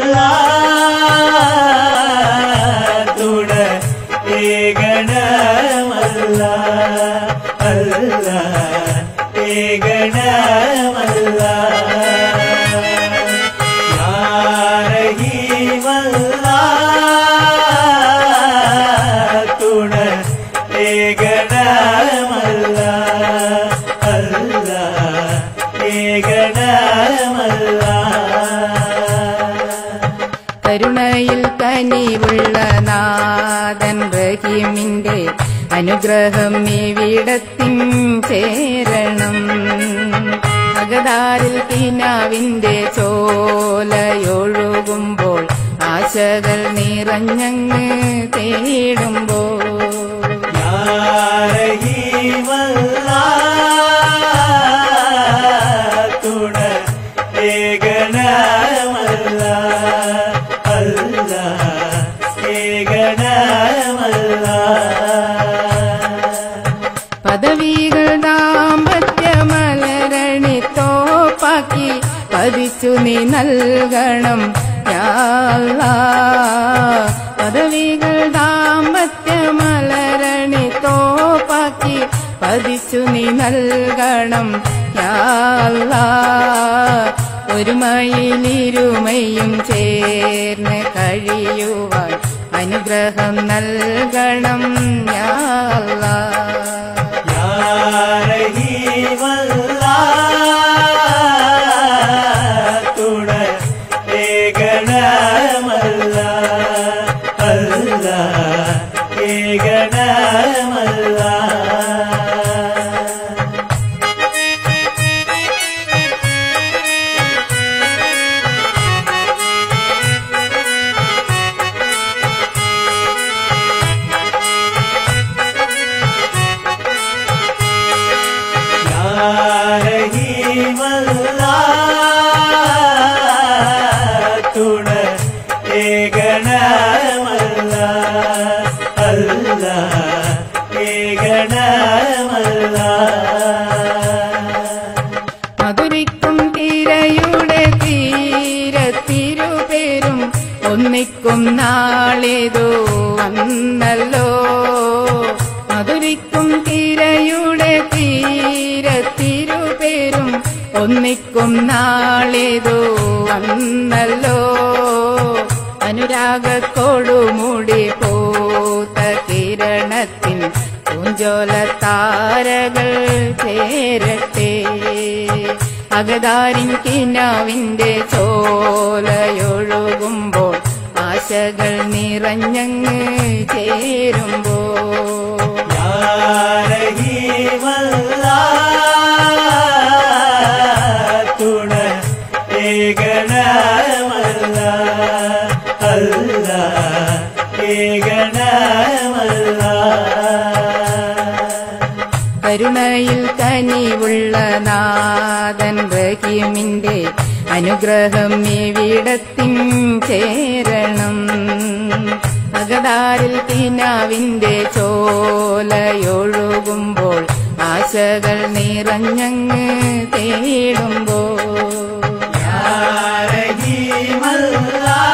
തുണ ഏകണമല്ല അല്ല ഏകണമല്ല യാരഹീമല്ല തുണ ഏകണമല്ല അല്ല ഏകണമല്ല കരുണയിൽ കനിവുള്ള നാഥൻ റഹീമിന്റെ അനുഗ്രഹം ഇവിടത്തിൻ ചേരണം അകതാരിൽ കിനാവിന്റെ ചോലയൊഴുകുമ്പോൾ ആശകൾ നിറഞ്ഞങ്ങ് തേടുമ്പോൾ തുണ ഏകണമല്ല അല്ല ഏകണമല്ല പദവികൾ ദാമ്പത്യമലരണി തോപ്പാക്കി പതിച്ചു നീ നൽകണം യാ അല്ലാ. പദവികൾ ദാമ്പത്യമലരണി തോപ്പാക്കി പതിച്ചു നീ നൽകണം യാ അല്ലാ. ഒരുമയിലിരുമയും ചേർന്ന് കഴിയുവാൻ അനുഗ്രഹം നൽകണം യാ അല്ലാ. തുണ ഏകണമല്ല അല്ല ഏകണമല്ല തുണ ഏകണമല്ല അല്ല ഏകണമല്ല മധുരിക്കും തിരയുടെ തീരത്തിരുപേരും ഒന്നിക്കും നാളേതോ വന്നല്ലോ മധുരിക്കും തിരയുടെ തീരത്തിരുപേരും ഒന്നിക്കും നാളേതോ വന്നല്ലോ അനുരാഗത്തോടുമൂടി പോത്ത കിരണത്തിൻ പൂഞ്ചോല താരകൾ ചേരട്ടെ അകതാരിൻ കിനാവിന്റെ ചോലയൊഴുകുമ്പോൾ ആശകൾ നിറഞ്ഞങ്ങ് ചേരുമ്പോൾ തുണ ഏകണമല്ല അല്ല ഏകണമല്ല കരുണയിൽ കനിവുള്ള നാഥൻ റഹീമിന്റെ അനുഗ്രഹം ഇവിടത്തിൻ ചേരണം അകതാരിൽ കിനാവിന്റെ ചോലയൊഴുകുമ്പോൾ ആശകൾ നിറഞ്ഞങ്ങ് തേടുമ്പോൾ യാ റഹീമല്ലാ